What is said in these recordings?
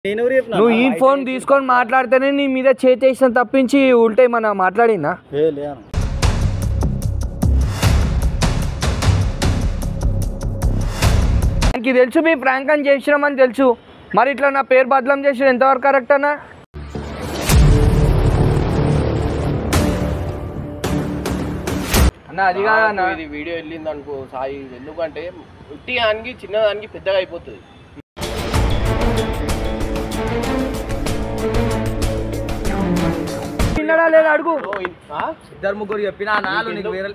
నేను ఎవరు చెప్పినా నువ్వు ఈ ఫోన్ తీసుకొని మాట్లాడితేనే నీ మీద చేతేసిన తప్పించి ఉల్టే మన మాట్లాడినా ఏ లే అన్న. నాకు తెలుసు మీ ప్రాంక్ అని చేసినామని తెలుసు మరి ఇట్లా నా పేరు బదలం చేసిన ఎంతవరకు కరెక్ట్ అన్నా అన్న అది కాదన్న ఇది వీడియో వెళ్ళింది అనుకో సాయి ఎందుకంటే ఉట్టి దానికి చిన్నదానికి పెద్దగా అయిపోతుంది తిన్నడా లేదా అడుగు ఓ, ఇన్- ఆ? ఇద్దరు ముగ్గురు చెప్పినా నాలుగు నీకు వేరే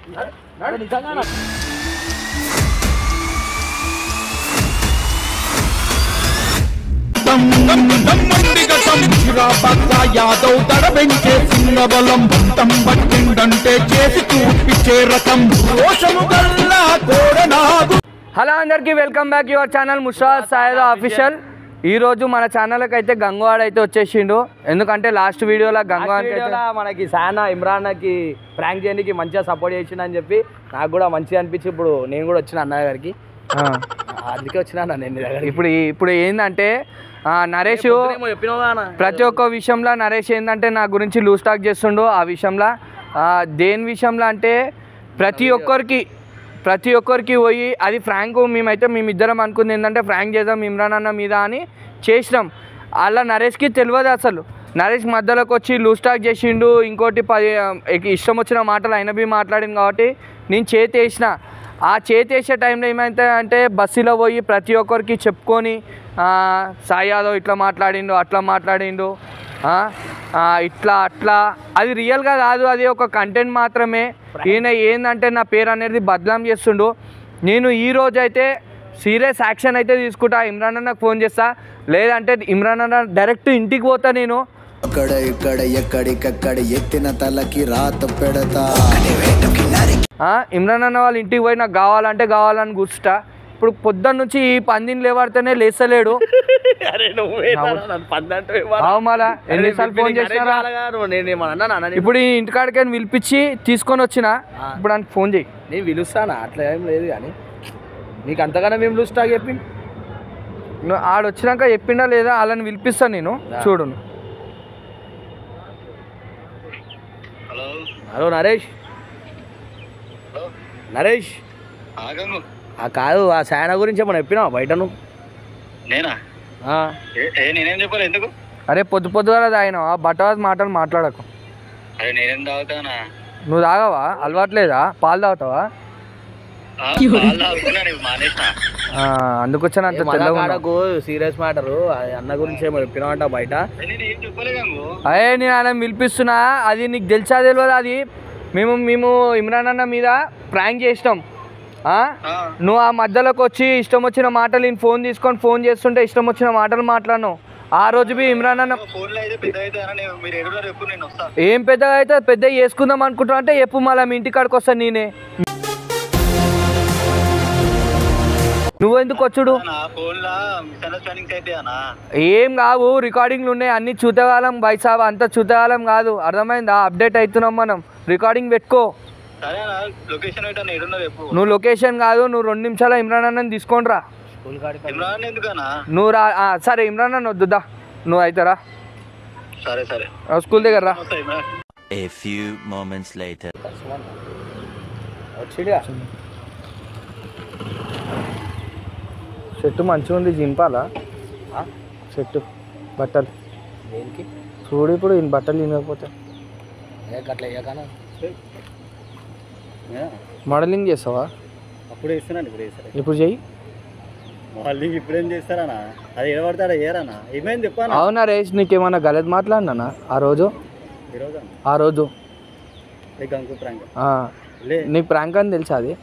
దమ్మండిగా సంభిరా భద్ర యాదవ్ దడ వెంకే సింగబలం మొత్తం పట్టిండంటే చేసి చూపించే రకం రోషము గల్లా కోడనాగు హలో అందరికీ వెల్కమ్ బ్యాక్ యువర్ ఛానల్ ముషాద్ సాయద అఫీషియల్ ఈ రోజు మన ఛానల్కి అయితే గంగవాడ్ అయితే వచ్చేసిండు ఎందుకంటే లాస్ట్ వీడియోలో గంగవాడ్ వీడియోలో మనకి సానా ఇమ్రాన్కి ప్రాంక్ చేయడానికి మంచిగా సపోర్ట్ చేసిండు చెప్పి నాకు కూడా మంచిగా అనిపించి ఇప్పుడు నేను కూడా వచ్చిన అన్నయ్య గారికి అందుకే వచ్చినా అన్న నేను నీ దగ్గరికి ఇప్పుడు ఈ- ఇప్పుడు ఏంటంటే ఆ, నరేష్ పొద్దునేమో చెప్పినావుగా అన్న. ప్రతి ఒక్క విషయంలో నరేష్ ఏంటంటే నా గురించి లూజ్ టాక్ చేస్తుండు ఆ విషయంలో ఆ, దేని విషయంలో అంటే ప్రతి ఒక్కరికి ప్రతి ఒక్కరికి పోయి అది ఫ్రాంక్ మేమైతే మేమిద్దరం అనుకుంది ఏంటంటే ఫ్రాంక్ చేద్దాం ఇమ్రాన్ అన్న మీద అని చేసినాం అలా నరేష్కి తెలియదు అసలు నరేష్ మధ్యలోకి వచ్చి లూజ్ టాక్ చేసిండు ఇంకోటి పది ఇక ఇష్టం వచ్చిన మాటలు అయిన బి మాట్లాడింది కాబట్టి నేను చేతి వేసిన ఆ చేతి వేసే టైంలో ఏమైతే అంటే బస్సులో పోయి ప్రతి ఒక్కరికి చెప్పుకొని ఆ, సాయి యాదవ్ ఇట్లా మాట్లాడిండు అట్లా మాట్లాడిండు ఆ, ఆ, ఇట్లా అట్లా అది రియల్గా కాదు అది ఒక కంటెంట్ మాత్రమే ఈయన ఏంటంటే నా పేరు అనేది బదలాం చేస్తుండు నేను ఈ రోజు అయితే సీరియస్ యాక్షన్ అయితే తీసుకుంటా ఇమ్రాన్ అన్నకు ఫోన్ చేస్తా లేదంటే ఇమ్రాన్ అన్న డైరెక్ట్ ఇంటికి పోతా నేను అక్కడ ఇక్కడ ఎక్కడికక్కడ ఎత్తిన తలకి రాత పెడతా ఆ, ఇమ్రాన్ అన్న వాళ్ళ ఇంటికి పోయి నాకు కావాలంటే కావాలని కూర్చుంటా ఇప్పుడు పొద్దున్న నుంచి ఈ పందిని లేవాడితేనే లేస్తలేడు అరే నువ్వే నన్ను పందంటే అవు మళ్ళా ఎన్నిసార్లు ఫోన్ చేసినారా నేను ఏమన్నా అన్న నేను ఇప్పుడు ఈ ఇంటికాడికని పిలిపించి తీసుకొని వచ్చిన ఇప్పుడు ఆయనకి ఫోన్ చేయి నేను పిలుస్తానా అట్లా ఏం లేదు కానీ నీకు అంతగానే మేము పిలుస్తా చెప్పి నువ్వు ఆడు వచ్చినాక చెప్పిండా లేదా వాళ్ళని పిలిపిస్తాను నేను చూడు నువ్వు. హలో నరేష్ నరేష్ ఆగంగు ఆ కాదు ఆ శాన గురించి ఏమన్నా చెప్పినావా బయట నువ్వు నేనా ఆ, ఏ- ఏ నేనేం చెప్పాలి ఎందుకు అరే పొద్దు పొద్దుగా ఆయన బట్టవాది మాటలు మాట్లాడకు అరే నేనేం తాగుతానా నువ్వు తాగవా అలవాట్లేదా పాలు తాగుతావా ఆ, పాలు తాగుతున్నా నేను మానేసిన ఆ, అందుకొచ్చాను అంత ఏ మళ్ళా తెల్లగా ఉన్నావు. కాడకు సీరియస్ మ్యాటర్ అన్న గురించి ఏమో చెప్పినావంట బయట ఏ, నేను ఏం చెప్పలే గంగు అయ్యే నేను ఆయన పిలిపిస్తున్నా అది నీకు తెలిసా తెలియదు అది మేము మేము ఇమ్రాన్ అన్న మీద ప్రాంక్ చేసినాం ఆ? ఆ, నువ్వు ఆ మధ్యలోకి వచ్చి ఇష్టం వచ్చిన మాటలు నేను ఫోన్ తీసుకొని ఫోన్ చేస్తుంటే ఇష్టం వచ్చిన మాటలు మాట్లాడినావు ఆ రోజు బి ఇమ్రాన్ అన్న ఫోన్లో అయితే పెద్ద అయితే నేను మీరు ఎడుగుతారు ఎప్పుడు నేను వస్తా ఏం పెద్దగా అయితే పెద్ద చేసుకుందాం అనుకుంటున్నా అంటే ఎప్పుడు మళ్ళీ మీ ఇంటికాడికి వస్తాను నేనే నువ్వు ఎందుకు వచ్చుడు నా ఫోన్లో మిస్అండర్స్టాండింగ్స్ అయితే అనా ఏం కావు రికార్డింగ్లు ఉన్నాయి అన్ని చూతేవాళ్ళం బైసాబ్ అంతా చూతేవాళ్ళం కాదు అర్థమైందా అప్డేట్ అవుతున్నాం మనం రికార్డింగ్ పెట్టుకో సరే అన్న లొకేషన్ అయితే ఎడున్నారు ఎప్పుడు నువ్వు లొకేషన్ కాదు నువ్వు రెండు నిమిషాలు ఇమ్రాన్ అన్నని తీసుకొని రా స్కూల్ కాడికి ఇమ్రాన్ ఎందుకనా నువ్వు రా ఆ, సరే ఇమ్రాన్ అన్న వద్దుదా నువ్వు అయితే రా సరే సరే ఆ, స్కూల్ దగ్గర రా వస్తా Imran A few moments later. వచ్చిడిగా షర్టు మంచిగా ఉంది జింపాలా ఆ? షర్టు బట్టలు దేనికి చూడు ఇప్పుడు ఈయన బట్టలు తినకపోతే ఏ అట్లా వేయకనా మోడలింగ్ చేస్తావా అప్పుడు వేస్తున్నాను ఇప్పుడు వేస్తాను ఇప్పుడు చెయ్యి వాళ్ళు ఇప్పుడేం చేస్తారనా అది ఏడబడతాడా ఏరనా ఏమైంది చెప్పాను అవునా రేష్ నీకేమన్నా గలత్ మాట్లాడినా ఆ రోజు ఈరోజు ఆ రోజు గంకు ప్రాంక్ ఆ. లే నీకు ప్రాంక్ అని తెలుసా అది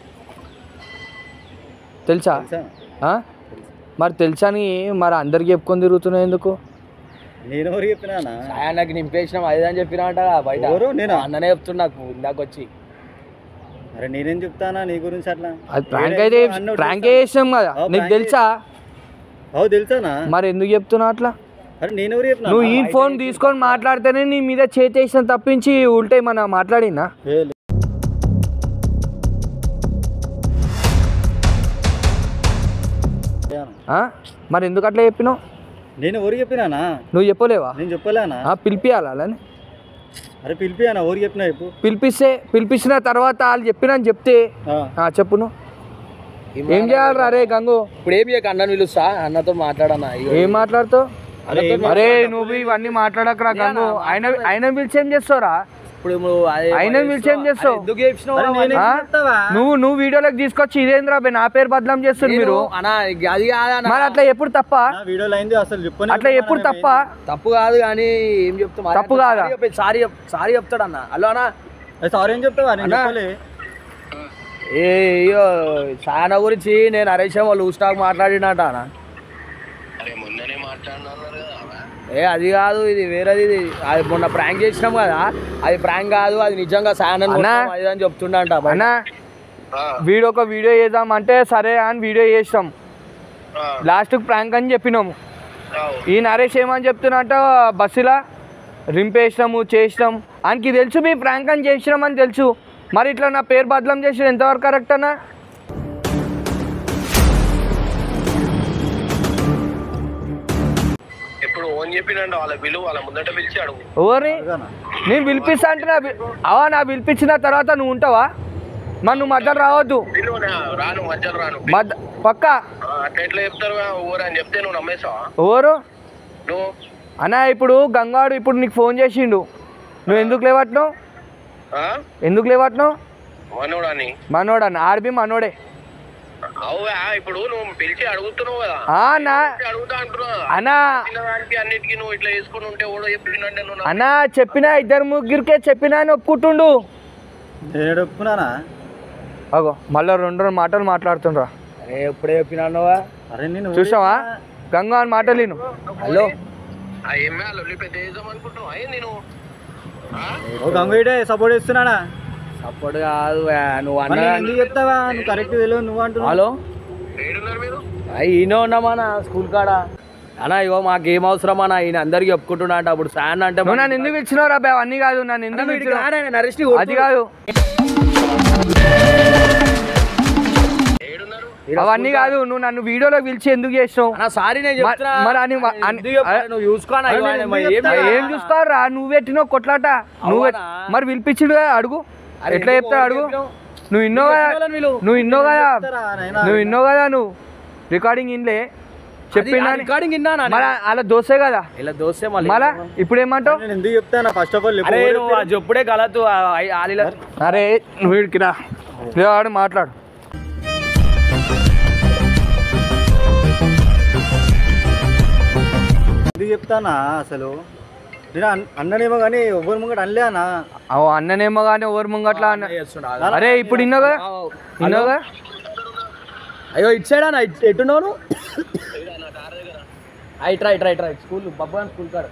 తెలుసా తెలుసా ఆ? మరి తెలుసా అని మరి అందరికి చెప్పుకొని తిరుగుతున్నావు ఎందుకు నేను ఎవరు చెప్పినానా నాకు నింపేసిన అది అని చెప్పినాట బయట ఎవరు నేను అన్ననే చెప్తున్నా నాకు ఇందాక వచ్చి అరే నేనేం చెప్తానా నీ గురించి అట్లా అది ప్రాంక్ అయితే ప్రాంక్ చేసాం కదా ఆ, నీకు prank తెలుసా అవు తెలుసానా మరి ఎందుకు చెప్తున్నావు అట్లా అరే నేను ఎవరు చెప్పినా నువ్వు ఈ ఫోన్ తీసుకొని మాట్లాడితేనే నీ మీద చేతేసిన తప్పించి ఉల్టే మన మాట్లాడినా ఆ? మరి ఎందుకు అట్లా చెప్పినావు నేను ఎవరు చెప్పినానా నువ్వు చెప్పలేవా నేను చెప్పలేనా ఆ, పిలిపియాలా అలానే అరే పిలిపియానా ఎవరు చెప్పినా చెప్పు పిలిపిస్తే పిలిపించిన తర్వాత వాళ్ళు చెప్పినా అని చెప్తే ఆ. ఆ, చెప్పు నువ్వు ఏం చేయాలి రే గంగు ఇప్పుడు ఏం చేయక అన్నని పిలుస్తా అన్నతో మాట్లాడన్నా ఇగో. ఏం మాట్లాడుతావు అరే ఏం అరే నువ్వు ఇవన్నీ మాట్లాడకరా గంగు ఆయన ఆయన పిలిచి ఏం చేస్తావురా ఇప్పుడు నువ్వు అది- అయినా పిలిచి ఏం చేస్తావు? అది ఎందుకు చేసినావు అరే అవన్నీ? నేనేం ఆ? చెప్తావా? నువ్వు నువ్వు వీడియోలోకి తీసుకొచ్చి ఇదేంద్రా బే నా పేరు బదనాం చేస్తుంది నేను- మీరు అన్నా అది కాదన్నా మరి అట్లా ఎప్పుడు తప్ప నా వీడియోలో అయింది అసలు చెప్పని అట్లా ఎప్పుడు తప్ప తప్పు కాదు కానీ ఏం చెప్తా తప్పు కాదా? సారీ సారీ చెప్తాడు అన్న హలో అన్న సారీ ఏం చెప్తావా నేను అన్నా. చెప్పలే ఏ అయ్యో సాయన గురించి నేను హరీష్ వాళ్ళు స్టాక్ మాట్లాడినట అన్న అరే మొన్ననే మాట్లాడినారు కదా ఏ అది కాదు ఇది వేరేది ఇది అది మొన్న ప్రాంక్ చేసినాం కదా అది ప్రాంక్ కాదు అది నిజంగా సాయన అన్నా. అది అని చెప్తుండంట బయట. అన్నా వీడియో ఒక వీడియో చేద్దాం అంటే సరే అని వీడియో చేసినాం లాస్ట్కి ప్రాంక్ అని చెప్పినాము ఈ నరేష్ ఏమని చెప్తున్నట్ట బస్సులా రింపేసినాము చేసినాం ఆయనకి తెలుసు మీ ప్రాంక్ అని చేసినామని తెలుసు మరి ఇట్లా నా పేరు బదలం చేసిన ఎంతవరకు కరెక్ట్ అన్నా ఇప్పుడు ఓన్ చెప్పినండి వాళ్ళ విలువ వాళ్ళ ముందట పిలిచి అడుగు ఎవరిని నేను పిలిపిస్తా అంటే నా పి- అవా నా పిలిపించిన తర్వాత నువ్వు ఉంటావా మరి నువ్వు మధ్యలో రావద్దు విలువ రాను మధ్యలో రాను మధ్య పక్క ఆ, అట్లా ఎట్లా చెప్తారు ఊరు అని చెప్తే నువ్వు నమ్మేసావా ఎవరు నువ్వు అన్నా ఇప్పుడు గంగాడు ఇప్పుడు నీకు ఫోన్ చేసిండు నువ్వు ఎందుకు లేవట్నావు ఆ? ఎందుకు లేవట్నావు మనోడని మనోడన్న ఆర్బి మనోడే అవువా ఇప్పుడు నువ్వు పిలిచి అడుగుతున్నావు కదా ఆ నా పిలిచి అడుగుతా అంటున్నా అన్నా దానికి అన్నిటికీ నువ్వు ఇట్లా చేసుకుని ఉంటే కూడా చెప్పిందంటే నువ్వు నమ్మ- అన్నా చెప్పినా ఇద్దరు ముగ్గురికే చెప్పినా అని ఒప్పుకుంటుండు నేను ఒప్పుకున్నానా అగో మళ్ళీ రెండు రెండు మాటలు మాట్లాడుతుండ్రా అరే ఎప్పుడే చెప్పినావా అరే నేను చూసావా గంగా అని మాటలు విను హలో ఆ ఏమే ఆ లొల్లి పెద్ద చేద్దాం అనుకుంటున్నావు అయ్యి నేను ఓ గంగైడే సపోర్ట్ చేస్తున్నానా సపోర్ట్ కాదు ఆ, నువ్వు మరి అన్న నేను ఎందుకు చెప్తావా నువ్వు కరెక్ట్ తెలియదు నువ్వు అంటున్నావు హలో ఏడున్నారు మీరు అయ్యి ఈయన ఉన్నామా స్కూల్ కాడ అన్న ఇగో మాకు ఏం అవసరం అన్న ఈయన అందరికి చెప్పుకుంటున్నా అంట అప్పుడు సాయన్ అంటే నువ్వు నన్ను ఎందుకు ఇచ్చినావు రా అన్నీ కాదు నన్ను ఎందుకు ఇచ్చినావు నరేష్ అది కాదు అవన్నీ కాదు నువ్వు నన్ను వీడియోలో పిలిచి ఎందుకు చేసినావు సారీ నేను మరి- చెప్తున్నా మరి అని- ఆయన అని- ఎందుకు చెప్తున్నా? నువ్వు చూసుకోనా అరే ఇగో నేను ఆయన ఎందుకు మరి ఏం చెప్తా? చేయాలి? ఏం చూసుకోరా నువ్వు పెట్టినావు కొట్లాట నువ్వు పెట్- అవునా? మరి పిలిపించుడు కదా అడుగు అరే ఎట్లా ఎందుకు చెప్తావు అడుగు చెప్పినావు? నువ్వు ఇన్నో కదా చెప్పిన వీళ్ళు. నువ్వు ఇన్నో కదా చెప్తారా నాయనా? నువ్వు ఇన్నో కదా నువ్వు రికార్డింగ్ ఇన్లే చెప్పినా అది- ఆ రికార్డింగ్ విన్నానా నేను? మరి అలా దోసే కదా ఇలా దోస్తే మళ్ళీ మళ్ళా ఇప్పుడు ఏమంటావు నేను ఎందుకు చెప్తానా ఫస్ట్ ఆఫ్ ఆల్ అరే నువ్వు ఆ చెప్పుడే కలదు ఆలిల అరే నువ్వు వీడికి రా వాడు మాట్లాడు ఎందుకు చెప్తానా అసలు నేను అన్- అన్ననేమో కానీ ఎవ్వరు ముంగట అనలేనా అవు అన్ననేమో కానీ ఎవరు ముంగట్లా అన్న చేస్తున్నా అరే ఇప్పుడు ఇన్నో కదా ఇన్నో కదా అయ్యో ఇటు సైడ్ అన్న ఇటు- ఎట్టున్నావు నువ్వు ఇట్రా ఇట్రా ఇట్రా స్కూల్ బబ్బా స్కూల్ కాడ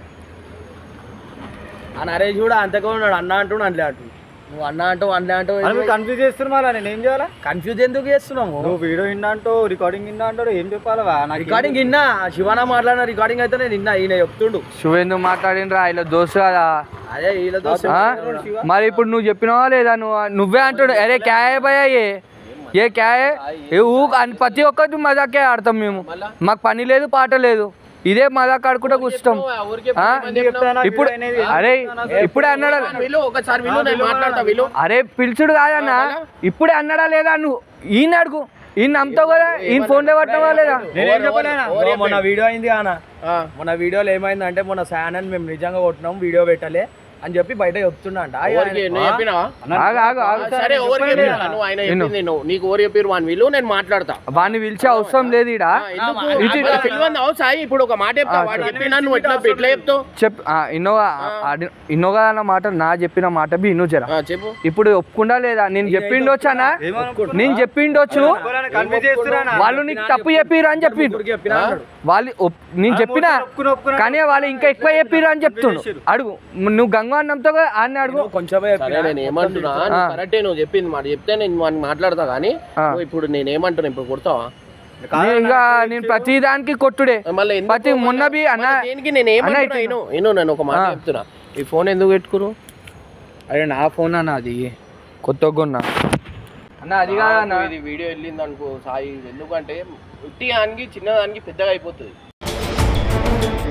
ఆ నరేష్ కూడా అంతగా ఉన్నాడు అన్న అంటూ అట్లే అంటూ నువ్వు అన్న అంటూ అన్న అంటూ అని మీరు కన్ఫ్యూజ్ చేస్తున్నారు నేను ఏం చేయాలా కన్ఫ్యూజ్ ఎందుకు చేస్తున్నావు నువ్వు వీడియో విన్నా అంటావు రికార్డింగ్ విన్నా అంటాడు ఏం చెప్పాలవా నాకు రికార్డింగ్ విన్నా శివానా మాట్లాడిన రికార్డింగ్ అయితే నేను విన్నా ఈయన చెప్తుండు శుభేందు మాట్లాడినరా ఇలా దోస్తు కదా అదే వీళ్ళతో ఆ? మరి ఇప్పుడు నువ్వు చెప్పినావా లేదా నువ్వు నువ్వే అంటాడు అరే క్యాయే భయ ఏ ఏ క్యాయే ఏ ఊ అని ప్రతి ఒక్కటి మజాకే ఆడతాం మేము మాకు పని లేదు పాట లేదు ఇదే మజాక్ ఆడుకుంటూ కూర్చుంటాం ఆ? ఇప్పుడు అరే ఇప్పుడే అన్నాడా వీళ్ళు ఒకసారి వీళ్ళు నేను మాట్లాడతా వీళ్ళు అరే పిలుచుడు కాదన్నా ఇప్పుడే అన్నాడా లేదా నువ్వు ఈయన అడుగు ఈయన నమ్ముతావు కదా ఈయన ఫోన్లో పట్టినావా లేదా నేనేం చెప్పలేనా ఓ, మొన్న వీడియో అయింది అన్న మొన్న వీడియోలో ఏమైందంటే మొన్న శానన్ మేము నిజంగా కొట్టినాం వీడియో పెట్టలే అని చెప్పి బయట చెప్తున్నా అంట ఎవరికి నువ్వు చెప్పినావా ఆగు ఆగు ఆగు సరే ఎవరికి చెప్పినా నువ్వు ఆయన చెప్పింది నువ్వు నీకు ఎవరు చెప్పారు వాని వీళ్ళు నేను మాట్లాడతా వాడిని పిలిచే అవసరం లేదు ఈడ ఎందుకు ఇటు- అక్కడ పిలవంది అవు సాయి ఇప్పుడు ఒక మాట చెప్తా వాడు చెప్పినా నువ్వు ఎట్లా ఎట్లా చెప్తావు చెప్ ఇన్నోవా ఇన్నోగా అన్న మాట నా చెప్పిన మాట బి ఇన్నో జరా ఆ, చెప్పు ఇప్పుడు ఒప్పుకుండా లేదా నేను చెప్పిండొచ్చానా నేను చెప్పిండొచ్చు కన్ఫ్యూజ్ చేస్తున్నానా వాళ్ళు నీకు తప్పు చెప్పిరు అని చెప్పిండు చెప్పినా అన్నాడు. వాళ్ళు ఒప్- నేను చెప్పినా ఒప్పుకుని ఒప్పుకుని కానీ వాళ్ళు ఇంకా ఎక్కువ చెప్పిరు అని చెప్తుండు అడుగు నువ్వు గంగా అన్నంతో అని అడుగు నువ్వు కొంచెమే సరే చెప్పినా. నేను ఏమంటున్నా నువ్వు కరెక్టే నువ్వు చెప్పింది మాట చెప్తే నేను వాడిని మాట్లాడతా కానీ ఆ. నువ్వు ఇప్పుడు నేను ఏమంటున్నా ఇప్పుడు కొడతావా నేను ఇంకా నేను ప్రతి దానికి కొట్టుడే మళ్ళీ ఎందుకు ప్రతి మొన్న బి అన్న మళ్ళీ దేనికి నేను అన్న ఏమంటున్నా ఇటు- ఇను ఇను నేను ఒక మాట ఆ. చెప్తున్నా ఈ ఫోన్ ఎందుకు పెట్టుకురు అరే నా ఫోన్ అన్న అది కొత్త కొన్నా అన్న అది కాదన్న ఇది వీడియో వెళ్ళింది అనుకో సాయి ఎందుకంటే ఉట్టి దానికి చిన్న దానికి పెద్దగా అయిపోతుంది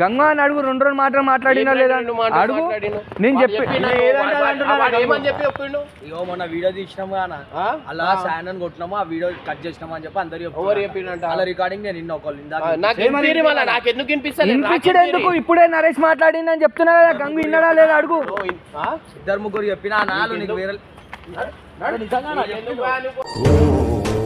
గంగా అని అడుగు రెండు రెండు మాటలు మాట్లాడినా ఏం లేదా రెండు మాటలు అడుగు మాట్లాడిను? నేను వాడు చెప్పి చెప్పిన ఏదంటే వాడు- అంటున్నాడు వాడు గంగు. ఏమని చెప్పి చెప్పిండు ఇగో మొన్న వీడియో తీసినాము అన్న ఆ? అలా శాండ్ అని కొట్టినాము ఆ వీడియో కట్ చేసినాము అని చెప్పి అందరు ఎవరు చెప్పిండంట? అలా రికార్డింగ్ నేను నిన్న ఒకళ్ళు ఇందాక ఆ, నాకు వినిపిరి మళ్ళా నాకు ఎందుకు వినిపిస్తలేదు నాకు వినిపించడం ఎందుకు వినిపిరి. ఇప్పుడే నరేష్ మాట్లాడిందని చెప్తున్నా కదా గంగు విన్నాడా లేదా అడుగు ఓ, ఇన్- ఆ? ఇద్దరు ముగ్గురు చెప్పినా నాలుగు నీకు వేరే నిజంగా నా ఎందుకు భయ నువ్వు?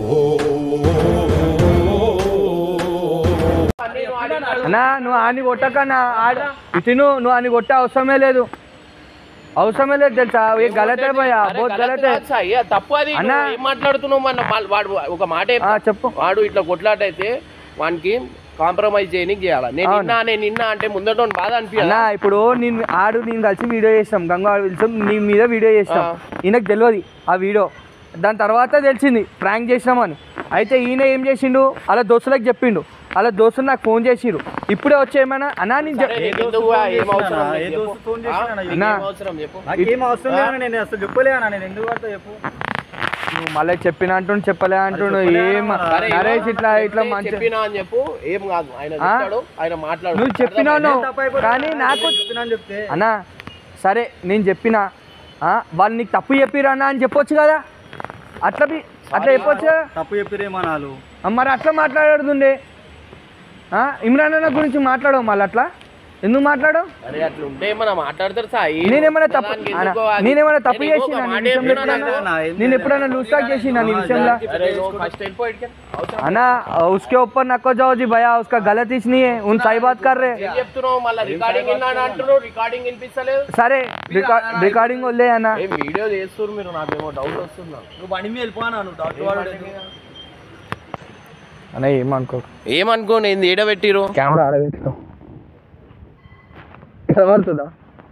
అన్నీ నువ్వు ఆడినాడు. అన్నా నువ్వు ఆని కొట్టకన్నా ఆడ తిను నువ్వు ఆని కొట్టే అవసరమే లేదు అవసరమే లేదు తెలుసా ఏ గలతే భయ్యా అరే, బోత్ గలత్ గలతే కాదు సాయి, అది తప్పు అది అన్నా. నువ్వు ఏం మాట్లాడుతున్నావు మన వాడు- వాడు ఒక మాట ఆ, చెప్పు. చెప్పు వాడు ఇట్లా కొట్లాట అయితే వానికి కాంప్రమైజ్ చేయనికి చేయాలి నేను అవును. నిన్నా నేను నిన్నా అంటే ముందట బాధ అన్నా అనిపించాలి ఇప్పుడు నేను ఆడు నేను కలిసి వీడియో చేస్తాం గంగా పిలిచాం నీ మీద వీడియో చేస్తాం ఈయనకు తెలియదు ఆ వీడియో దాని తర్వాత తెలిసింది ప్రాంక్ చేసినామని అయితే ఈయన ఏం చేసిండు అలా దోస్తులకు చెప్పిండు అలా దోస్తులు నాకు ఫోన్ చేసిరు ఇప్పుడే వచ్చి ఏమైనా అన్నా నేను చెప్- సరే, నీకు ఎందుకు ఆ, ఏం అవసరం ఏ నీకు దోస్తు చెప్పు. ఫోన్ ఆ? చేసినా నీకు అన్నా. ఏం అవసరం చెప్పు నాకేం అవసరం లేదు నేను అసలు చెప్పలేనా నేను ఎందుకు పడతా చెప్పు నువ్వు మళ్ళీ చెప్పిన అంటుండు చెప్పలే అంటుండు చెప్పలే ఏం అన్నా. సరే, నరేష్ ఇట్లా ఇట్లా చెప్తే మంచి చెప్పినా అని చెప్పు ఏం కాదు ఆయన ఆ? చెప్తాడు ఆయన మాట్లాడు నువ్వు చెప్పినావు అర్థమైందా? నువ్వు. తప్పు అయిపోతుంది. కానీ నాకు చెప్తున్నా అని చెప్తే అన్నా సరే నేను చెప్పిన ఆ, వాళ్ళు నీకు తప్పు చెప్పిరా అన్న అని చెప్పొచ్చు కదా అట్లా బి- అట్లా చెప్పొచ్చు కదా? తప్పు చెప్పిరేమో నాలు ఆ, మరి అట్లా మాట్లాడుతుండే ఆ, ఇమ్రాన్ అన్న గురించి మాట్లాడవు మళ్ళీ అట్లా ఎందుకు మాట్లాడవు అరే అట్లా ఉంటే మనం మాట్లాడతారు సాయి నేనేమైనా తప్పు దానికి అన్న, ఎందుకో అది- నేనేమైనా తప్పు నేను ఇంకొక చేసినా నీ మాట విషయంలో చెప్తున్నా ఎప్పుడైనా? నాకు. నేను ఎప్పుడైనా లూజ్ టాక్ చేసిన నీ విషయంలో अरे नो फर्स्ट टाइम पॉइंट क्या అన్నా उसके ऊपर नको जाओ जी भैया उसका गलत ही नहीं है उन सही बात कर रहे ఏం చెప్తున్నావు మళ్ళీ రికార్డింగ్ విన్నాను అంటున్నావు రికార్డింగ్ వినిపిస్తలేదు సరే రికార్డింగ్ వదిలే అన్న ఏ వీడియో చేస్తున్నారు మీరు నాకేమో డౌట్ వస్తుందా నువ్వు బండి మీద వెళ్ళిపోనా నువ్వు డాక్టర్ వాడు అన్న ఏమనుకో ఏమనుకో నేను ఏడ పెట్టిరు కెమెరా ఆడబెట్టుకో కనబడుతుందా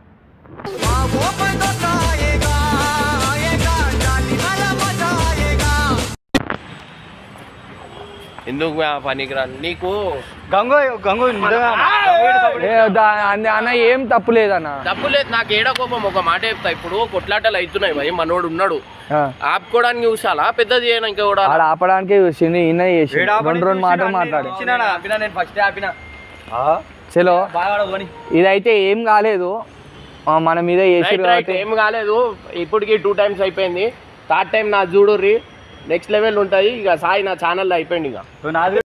ఎందుకు ఆ పనికిరాను నీకు గంగు గంగు నిజంగా ఏ, దా- అన్న అన్న ఏం తప్పు లేదన్న తప్పు లేదు నాకు ఏడ కోపం ఒక మాట చెప్తా ఇప్పుడు కొట్లాటలు అవుతున్నాయి భయ్ మనోడు ఉన్నాడు ఆ, ఆపుకోవడానికి చూసాలా పెద్దది చేయడానికి కూడా ఆడ ఆపడానికే చూసింది ఈయన చేసి రెండు రెండు మాటలు మాట్లాడు ఆపినా నేను ఫస్ట్ ఆపిన చలో బాగా పోని ఇదైతే ఏం కాలేదు ఆ, మన మీద చేసిరు రైట్ రైట్ కాబట్టి ఏం కాలేదు ఇప్పటికి టూ టైమ్స్ అయిపోయింది థర్డ్ టైం నా చూడుర్రి నెక్స్ట్ లెవెల్ ఉంటుంది ఇక సాయి నా ఛానల్లో అయిపోయింది ఇక నాది